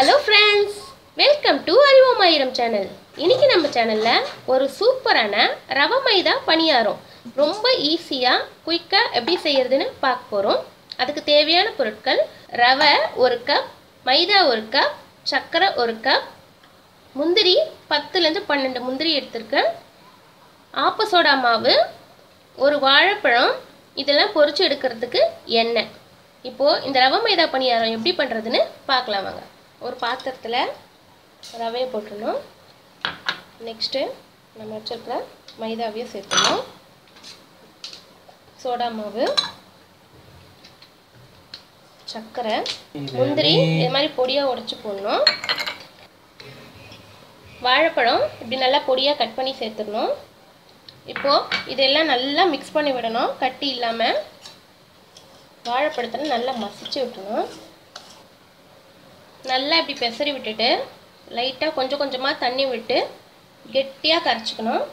hello friends welcome to அறிவோமாயிரம் channel இன்னைக்கு நம்ம சேனலில் ஒரு சூப்பரான ரவை மைதா பணியாரம் ரொம்ப ஈஸியாக குயிக்காக எப்படி செய்யறதுன்னு பார்க்க போகிறோம் அதுக்கு தேவையான பொருட்கள் ரவை ஒரு கப் மைதா ஒரு கப் சர்க்கரை ஒரு கப் முந்திரி பத்துலேருந்து பன்னெண்டு முந்திரி எடுத்திருக்கேன் ஆப்ப சோடா மாவு ஒரு வாழைப்பழம் இதெல்லாம் பொரிச்சு எடுக்கிறதுக்கு எண்ணெய் இப்போது இந்த ரவை மைதா பணியாரம் எப்படி பண்ணுறதுன்னு பார்க்கலாம் வாங்க ஒரு பாத்திரத்தில் ரவையை போட்டுடணும் நெக்ஸ்ட்டு நம்ம வச்சுருக்கிற மைதாவையும் சேர்த்துக்கணும் சோடா மாவு சர்க்கரை முந்திரி இது மாதிரி பொடியாக உடைச்சி போடணும் வாழைப்பழம் இப்படி நல்லா பொடியாக கட் பண்ணி சேர்த்துடணும் இப்போது இதெல்லாம் நல்லா மிக்ஸ் பண்ணி விடணும் கட்டி இல்லாமல் வாழைப்பழத்தில் நல்லா மசிச்சு விட்டுணும் நல்லா இப்படி பெசரி விட்டுட்டு லைட்டாக கொஞ்சம் கொஞ்சமாக தண்ணி விட்டு கெட்டியாக கரைச்சிக்கணும்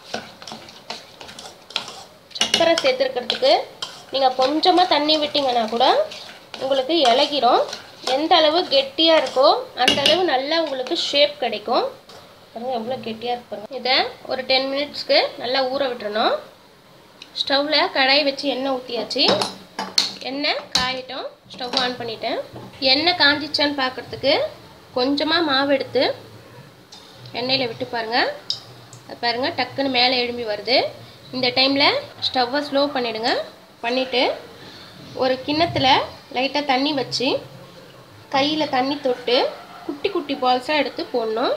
சர்க்கரை சேர்த்துருக்கிறதுக்கு நீங்கள் கொஞ்சமாக தண்ணி விட்டிங்கன்னா கூட உங்களுக்கு இலகிரும் எந்த அளவு கெட்டியாக இருக்கோ அந்த அளவு நல்லா உங்களுக்கு ஷேப் கிடைக்கும் பாருங்கள் எவ்வளோ கெட்டியாக இருப்பாங்க இதை ஒரு டென் மினிட்ஸ்க்கு நல்லா ஊற விட்டுறணும் ஸ்டவ்வில் கடாய் வச்சு எண்ணெய் ஊற்றியாச்சு எண்ணெய் காயட்டும் ஸ்டவ் ஆன் பண்ணிட்டேன் எண்ணெய் காஞ்சிச்சான்னு பார்க்குறதுக்கு கொஞ்சமாக மாவு எடுத்து எண்ணெயில் விட்டு பாருங்கள் அது பாருங்கள் டக்குன்னு மேலே எழும்பி வருது இந்த டைமில் ஸ்டவ்வை ஸ்லோ பண்ணிவிடுங்க பண்ணிவிட்டு ஒரு கிண்ணத்தில் லைட்டாக தண்ணி வச்சு கையில் தண்ணி தொட்டு குட்டி குட்டி பால்ஸாக எடுத்து போடணும்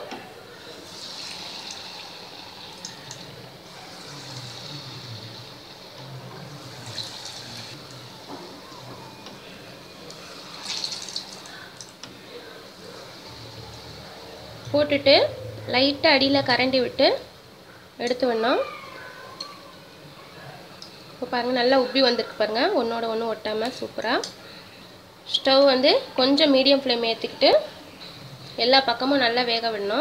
போட்டுட்டு லைட்டாக அடியில் கரண்டி விட்டு எடுத்து விடணும் இப்போ பாருங்கள் நல்லா உப்பி வந்திருக்கு பாருங்கள் ஒன்றோட ஒன்று ஒட்டாமல் சூப்பராக ஸ்டவ் வந்து கொஞ்சம் மீடியம் ஃப்ளேம் ஏற்றிக்கிட்டு எல்லா பக்கமும் நல்லா வேக விடணும்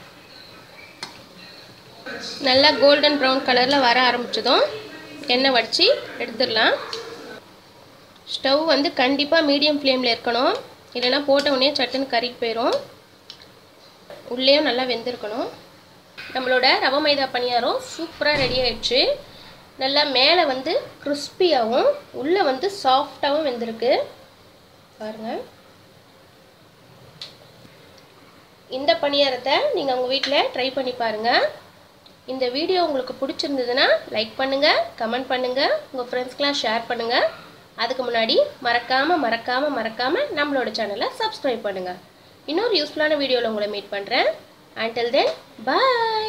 நல்லா கோல்டன் ப்ரௌன் கலரில் வர ஆரம்பிச்சதும் எண்ணெய் வடித்து எடுத்துடலாம் ஸ்டவ் வந்து கண்டிப்பாக மீடியம் ஃப்ளேமில் இருக்கணும் இல்லைன்னா போட்ட உடனே சட்டுன்னு கறிக்கு போயிடும் உள்ளேயும் நல்லா வெந்திருக்கணும் நம்மளோட ரவை மைதா பணியாரம் சூப்பராக ரெடி ஆயிடுச்சு நல்லா மேலே வந்து கிறிஸ்பியாகவும் உள்ளே வந்து சாஃப்டாகவும் வெந்திருக்கு பாருங்கள் இந்த பணியாரத்தை நீங்கள் உங்கள் வீட்டில் ட்ரை பண்ணி பாருங்கள் இந்த வீடியோ உங்களுக்கு பிடிச்சிருந்ததுன்னா லைக் பண்ணுங்கள் கமெண்ட் பண்ணுங்கள் உங்கள் ஃப்ரெண்ட்ஸ்க்கெலாம் ஷேர் பண்ணுங்கள் அதுக்கு முன்னாடி மறக்காமல் மறக்காமல் மறக்காமல் நம்மளோட சேனலை சப்ஸ்கிரைப் பண்ணுங்கள் இன்னொரு யூஸ்ஃபுல்லான வீடியோவில் உங்களை மீட் பண்ணுறேன் அண்டில் தென் பாய்